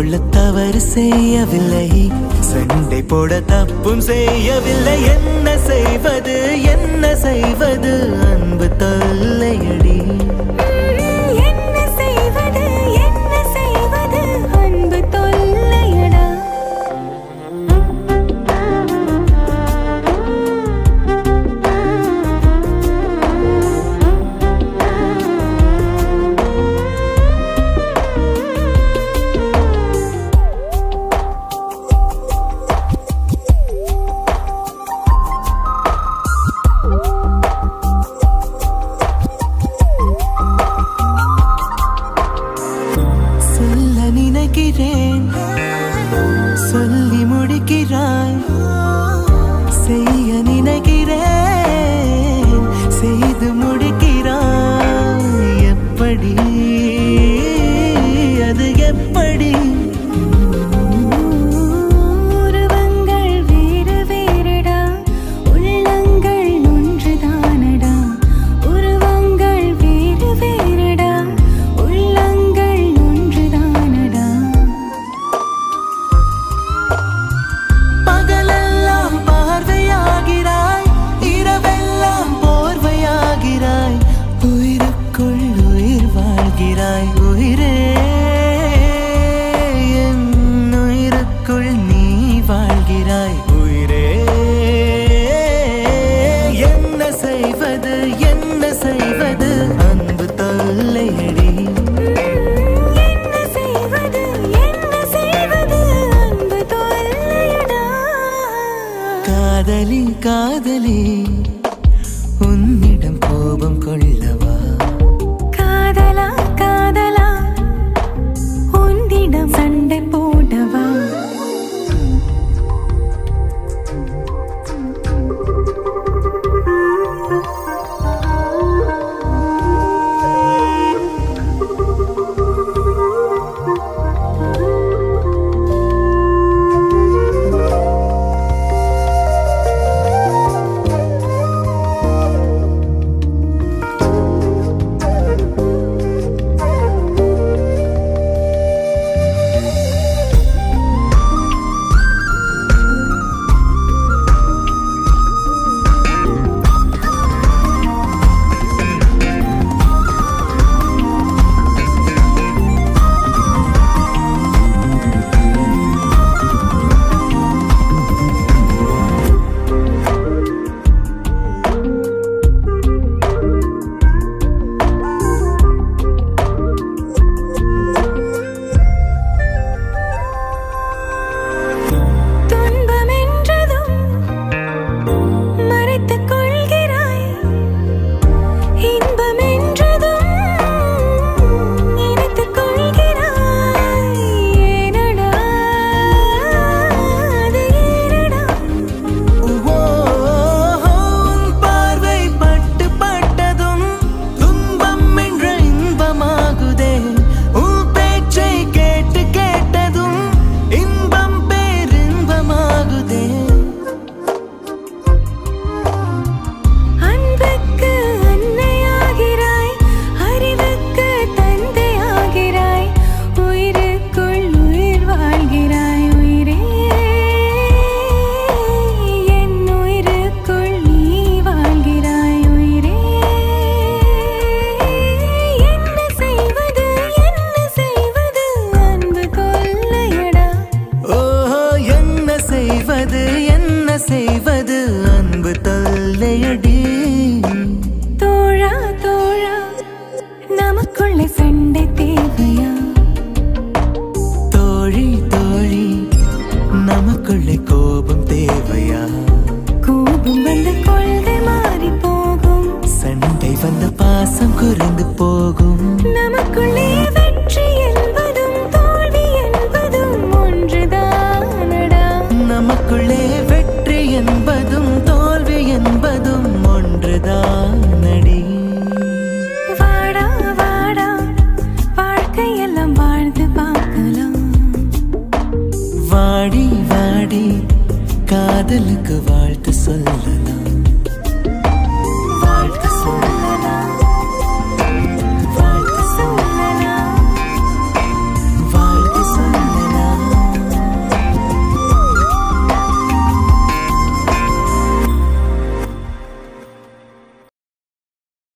கொள்ள தவறு செய்யவில்லை சண்டை போட தப்பும் செய்யவில்லை என்ன செய்வது என்ன செய்வது அன்பு தொல்லையடி என்ன செய்வது என்ன செய்வது அன்பு தொல்லையடா சொல்ல நினைக்கிறேன் சொல்லி முடிக்கிறாய் செய்ய நினைக்கிறேன் செய்து முடிக்கிறாய் எப்படி அது எப்படி உருவங்கள் வேறு வேறுடா உள்ளங்கள் ஒன்றுதானடா உருவங்கள் வேறு வேறுடா உள்ளங்கள் ஒன்றுதானடா பகலெல்லாம் பார்வையாகிறாய் இரவெல்லாம் போர்வையாகிறாய் உயிருக்குள் உயிர் வாழ்கிறாய் உயிரே என் உயிருக்குள் நீ வாழ்கிறாய் உயிரே என்ன செய்வது என்ன செய்வது அன்பு தொல்லையடி என்ன செய்வது என்ன செய்வது அன்பு தொல்லையடா காதலி காதலி